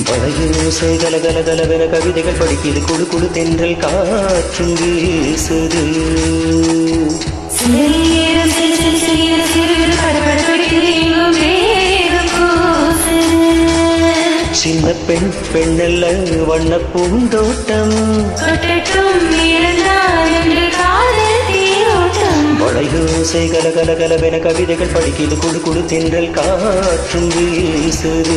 வளையோசை கல கல கலவென கவிதைகள் படிக்குது குழு குழு தென்றல் காற்றும் வீசுது சிறியரும் சிறு சிறு சிறிய சிறு படபட துடிக்குது எங்கும் வேகம் கூசுது சின்ன பெண் பெண்ணல்ல வண்ண பூந்தோட்டம் தொட்டட்டும் இருந்தால் என்று காதல் தீரோட்டம் வளையோசை கல கல கலவென கவிதைகள் படிக்குது குழு குழு தென்றல் காற்றும் வீசுது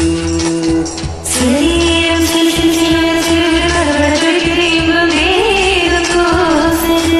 சிறியரும் சிறு சிறு சிறிய சிறு படபட துடிக்குது எங்கும் வேகம் கூசுது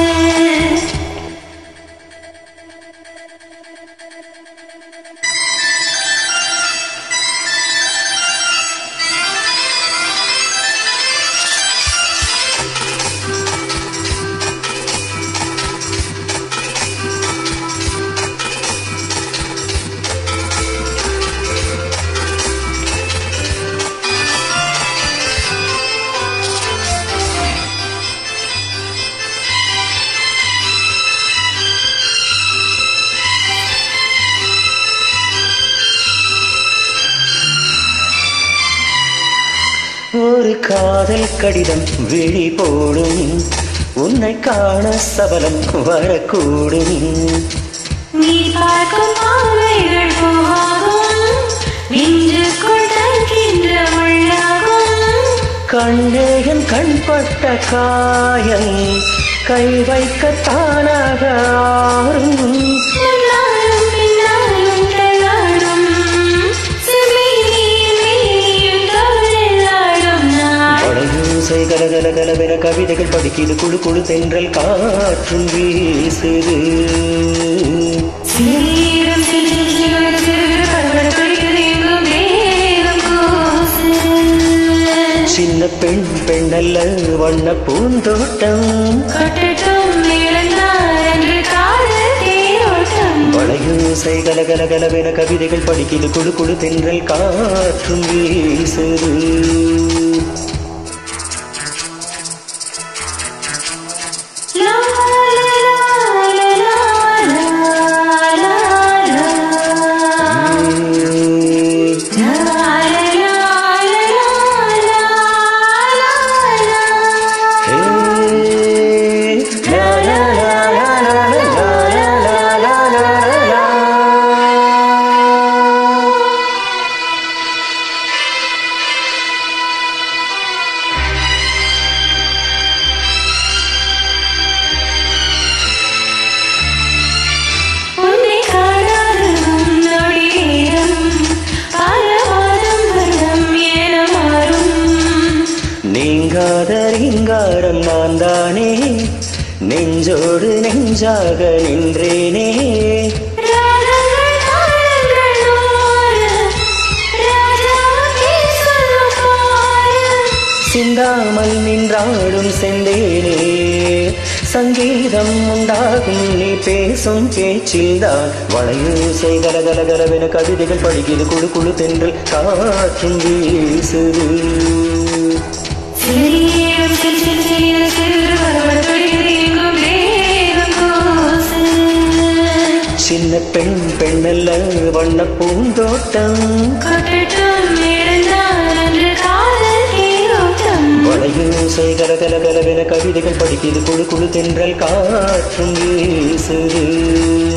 ஒரு காதல் கடிதம் விழி போடும் உன்னை காண சபலம் வரக்கூடும் நீ பார்க்கும் பார்வைகள் போகும் நெஞ்சுக்குள் தங்கின்ற முள்ளாகும் கண்ணேயன் கண்பட்ட காயம் கை வைக்க தானாக ஆறும் முன்னாலும் பின்னாலும் தள்ளாடும் சிறுமியின் மேனியும் தவறில்லாடும் நான் வளையூசை கலகல கலவென கவிதைகள் படிக்குது குழு குழு தென்றல் காற்றும் வீசுது சீரும் சிறு சிறு சிறு படபட துடிக்குது எங்கும் வேகம் கூசுது சின்ன பெண் பெண்ணல்ல வண்ண பூந்தோட்டம் கொட்டட்டும் இழந்தார் என்று காதல் தேரோட்டம் வளையூசை கலகல கலவென கவிதைகள் படிக்குது குழு குழு தென்றல் காற்றும் வீசுது லா லா லா லா லா லா லா உன்னை காணாததும் நொடியேதும் பல மாதம் வருடம் என மாறும் நீங்காத ரீங்காரம் நான் தானே நெஞ்சோடு நெஞ்சாக நின்றேனே ராகங்கள் தாளங்கள் நூறு ராஜாவுக்கே சொல்லும் பாரு சிந்தாமல் நின்றாடும் செந்தேனே சங்கீதம் உண்டாகும் நீ பேசும் பேச்சில்தான் வளையூசை கலகல கலவென கவிதைகள் படிக்குது குழு குழு தென்றல் காற்றும் வீசுது சிறியம் சிறு சிறு சிறிய சிறு பரபர துடிக்குது எங்கும் வேகம் கூசுது சின்ன பெண் பெண்ணல்ல வண்ண பூந்தோட்டம் கொட்டட்டும் இருந்தால் என்று காதல் தேரோட்டம் வளையூசை கலகல கலவென கவிதைகள் படிக்குது குழு குழு தென்றல் காற்றும் வீசுது